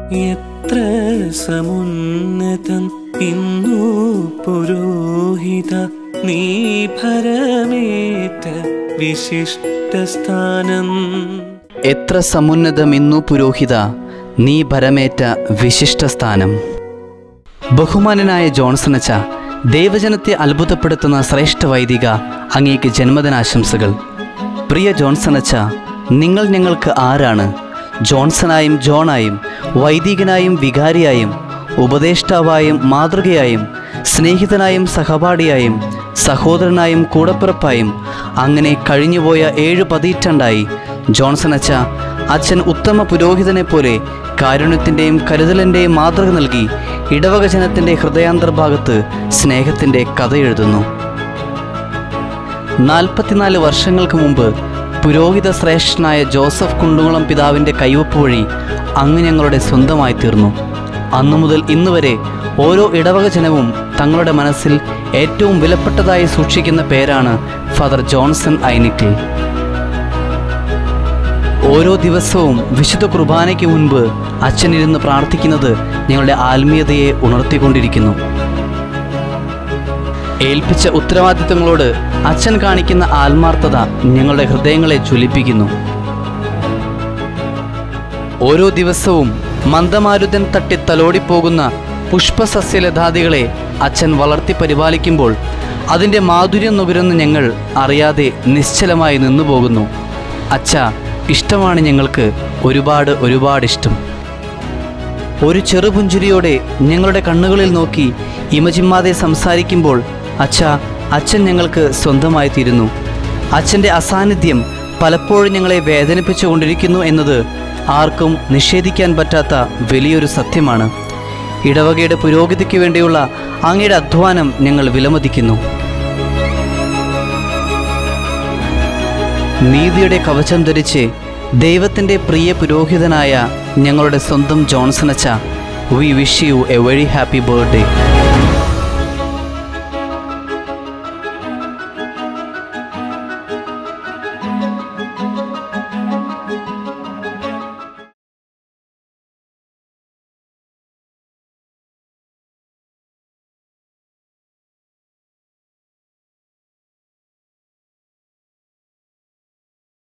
എത്ര സമുന്നതം ഇന്നു പുരോഹിത നീ ഭരമേറ്റ വിശിഷ്ടസ്ഥാനം എത്ര സമുന്നതമിന്നു പുരോഹിത നീ ഭരമേറ്റ വിശിഷ്ട സ്ഥാനം ബഹുമാനനായ ജോൺസണച്ച ദൈവജനത്തെ അത്ഭുതപ്പെടുത്തുന്ന ശ്രേഷ്ഠ വൈദിക അങ്ങേക്ക് ജന്മദിനാശംസകൾ പ്രിയ ജോൺസണച്ച നിങ്ങൾ ഞങ്ങൾക്ക് ആരാണ് ജോൺസണായും ജോണായും വൈദികനായും വികാരിയായും ഉപദേഷ്ടാവായും മാതൃകയായും സ്നേഹിതനായും സഹപാഠിയായും സഹോദരനായും കൂടപ്പിറപ്പായും അങ്ങനെ കഴിഞ്ഞുപോയ ഏഴു പതിറ്റാണ്ടായി ജോൺസൺ അച്ഛ അച്ഛൻ ഉത്തമ പുരോഹിതനെ പോലെ കാരുണ്യത്തിൻ്റെയും കരുതലിൻ്റെയും മാതൃക നൽകി ഇടവക ജനത്തിൻ്റെ ഹൃദയാന്തർഭാഗത്ത് സ്നേഹത്തിൻ്റെ കഥ എഴുതുന്നു നാൽപ്പത്തിനാല് വർഷങ്ങൾക്ക് മുമ്പ് പുരോഹിത ശ്രേഷ്ഠനായ ജോസഫ് കുണ്ടുകുളം പിതാവിൻ്റെ കൈവപ്പ് വഴി അങ്ങ് ഞങ്ങളുടെ സ്വന്തമായി തീർന്നു അന്നു മുതൽ ഇന്ന് വരെ ഓരോ ഇടവക ജനവും തങ്ങളുടെ മനസ്സിൽ ഏറ്റവും വിലപ്പെട്ടതായി സൂക്ഷിക്കുന്ന പേരാണ് ഫാദർ ജോൺസൺ ഐനിറ്റിൽ ഓരോ ദിവസവും വിശുദ്ധ കുർബാനയ്ക്ക് മുൻപ് അച്ഛനിരുന്ന് പ്രാർത്ഥിക്കുന്നത് ഞങ്ങളുടെ ആത്മീയതയെ ഉണർത്തിക്കൊണ്ടിരിക്കുന്നു ഏൽപ്പിച്ച ഉത്തരവാദിത്തങ്ങളോട് അച്ഛൻ കാണിക്കുന്ന ആത്മാർത്ഥത ഞങ്ങളുടെ ഹൃദയങ്ങളെ ജ്വലിപ്പിക്കുന്നു ഓരോ ദിവസവും മന്ദമാരുതൻ തട്ടി തലോടിപ്പോകുന്ന പുഷ്പസസ്യലതാദികളെ അച്ഛൻ വളർത്തി പരിപാലിക്കുമ്പോൾ അതിൻ്റെ മാധുര്യം നുകരുന്ന ഞങ്ങൾ അറിയാതെ നിശ്ചലമായി നിന്നുപോകുന്നു അച്ഛ ഇഷ്ടമാണ് ഞങ്ങൾക്ക് ഒരുപാട് ഒരുപാട് ഇഷ്ടം ഒരു ചെറുപുഞ്ചിരിയോടെ ഞങ്ങളുടെ കണ്ണുകളിൽ നോക്കി ഇമചിമ്മാതെ സംസാരിക്കുമ്പോൾ അച്ഛ അച്ഛൻ ഞങ്ങൾക്ക് സ്വന്തമായി തീരുന്നു അച്ഛൻ്റെ അസാന്നിധ്യം പലപ്പോഴും ഞങ്ങളെ വേദനിപ്പിച്ചുകൊണ്ടിരിക്കുന്നു എന്നത് ആർക്കും നിഷേധിക്കാൻ പറ്റാത്ത വലിയൊരു സത്യമാണ് ഇടവകയുടെ പുരോഗതിക്ക് വേണ്ടിയുള്ള അങ്ങയുടെ അധ്വാനം ഞങ്ങൾ വിലമതിക്കുന്നു നീതിയുടെ കവചം ധരിച്ച് ദൈവത്തിൻ്റെ പ്രിയ പുരോഹിതനായ ഞങ്ങളുടെ സ്വന്തം ജോൺസൺ അച്ഛ we wish you a very happy birthday